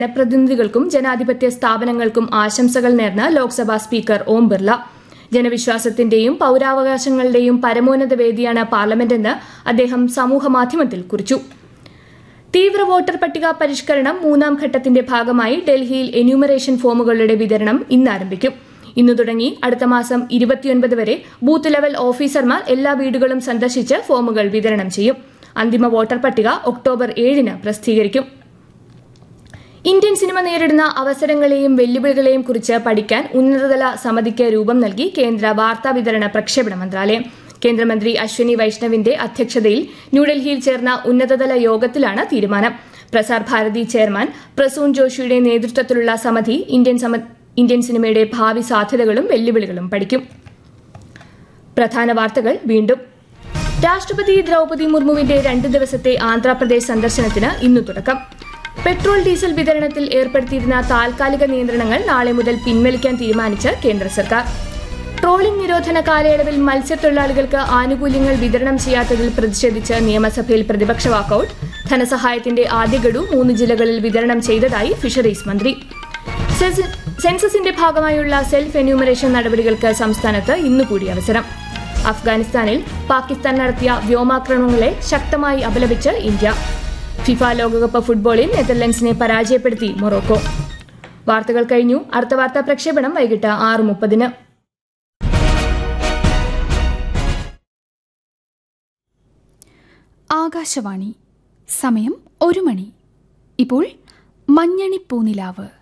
ജനപ്രതിനിധികൾക്കും ജനാധിപത്യ സ്ഥാപനങ്ങൾക്കും ആശംസകൾ നേർന്ന് ലോക്സഭാ സ്പീക്കർ ഓം ബിർല ജനവിശ്വാസത്തിന്റെയും പൌരാവകാശങ്ങളുടെയും പരമോന്നത വേദിയാണ് പാർലമെന്റെന്ന് അദ്ദേഹം സമൂഹമാധ്യമത്തിൽ കുറിച്ചു തീവ്ര വോട്ടർ പട്ടിക പരിഷ്കരണം മൂന്നാം ഘട്ടത്തിന്റെ ഭാഗമായി ഡൽഹിയിൽ എന്യൂമറേഷൻ ഫോമുകളുടെ വിതരണം ഇന്ന് ആരംഭിക്കും ഇന്നു തുടങ്ങി അടുത്ത മാസം ഇരുപത്തിയൊൻപത് വരെ ബൂത്ത് ലെവൽ ഓഫീസർമാർ എല്ലാ വീടുകളും സന്ദർശിച്ച് ഫോമുകൾ വിതരണം ചെയ്യും അന്തിമ വോട്ടർ പട്ടിക ഒക്ടോബർ ഏഴിന് പ്രസിദ്ധീകരിക്കും ഇന്ത്യൻ സിനിമ നേരിടുന്ന അവസരങ്ങളെയും വെല്ലുവിളികളെയും കുറിച്ച് പഠിക്കാൻ ഉന്നതതല സമിതിക്ക് രൂപം നൽകി കേന്ദ്ര വാർത്താ വിതരണ പ്രക്ഷേപണ മന്ത്രാലയം കേന്ദ്രമന്ത്രി അശ്വനി വൈഷ്ണവിന്റെ അധ്യക്ഷതയിൽ ന്യൂഡൽഹിയിൽ ചേർന്ന ഉന്നതതല യോഗത്തിലാണ് തീരുമാനം പ്രസാർ ഭാരതി ചെയർമാൻ പ്രസൂൺ ജോഷിയുടെ നേതൃത്വത്തിലുള്ള സമിതി ഇന്ത്യൻ സമ- ഇന്ത്യൻ സിനിമയുടെ ഭാവി സാധ്യതകളും വെല്ലുവിളികളും പഠിക്കും പ്രധാന വാർത്തകൾ വീണ്ടും രാഷ്ട്രപതി ദ്രൗപതി മുർമുവിന്റെ രണ്ട് ദിവസത്തെ ആന്ധ്രാപ്രദേശ് സന്ദർശനത്തിന് ഇന്നു തുടക്കം പെട്രോൾ ഡീസൽ വിതരണത്തിൽ ഏർപ്പെടുത്തിയിരുന്ന താൽക്കാലിക നിയന്ത്രണങ്ങൾ നാളെ മുതൽ പിൻവലിക്കാൻ തീരുമാനിച്ച് കേന്ദ്ര സർക്കാർ ട്രോളിംഗ് നിരോധന കാലയളവിൽ മത്സ്യത്തൊഴിലാളികൾക്ക് ആനുകൂല്യങ്ങൾ വിതരണം ചെയ്യാത്തതിൽ പ്രതിഷേധിച്ച് നിയമസഭയിൽ പ്രതിപക്ഷ വാക്കൌട്ട് ധനസഹായത്തിന്റെ ആദ്യ ഗഡു മൂന്ന് ജില്ലകളിൽ വിതരണം ചെയ്തതായി ഫിഷറീസ് മന്ത്രി സെസ്- സെൻസസിന്റെ ഭാഗമായുള്ള സെൽഫ് എന്യൂമറേഷൻ നടപടികൾക്ക് സംസ്ഥാനത്ത് ഇന്നു കൂടി അവസരം അഫ്ഗാനിസ്ഥാനിൽ പാകിസ്ഥാൻ നടത്തിയ വ്യോമാക്രമണങ്ങളെ ശക്തമായി അപലപിച്ച് ഇന്ത്യ ഫിഫ ലോകകപ്പ് ഫുട്ബോളിൽ നെതർലൻഡ്സിനെ പരാജയപ്പെടുത്തി മൊറോക്കോ വാർത്തകൾ കഴിഞ്ഞു അടുത്ത വാർത്താ പ്രക്ഷേപണം വൈകിട്ട് ആറ് മുപ്പതിന് ആകാശവാണി സമയം ഒരു മണി ഇപ്പോൾ മഞ്ഞണി പൂനിലാവ്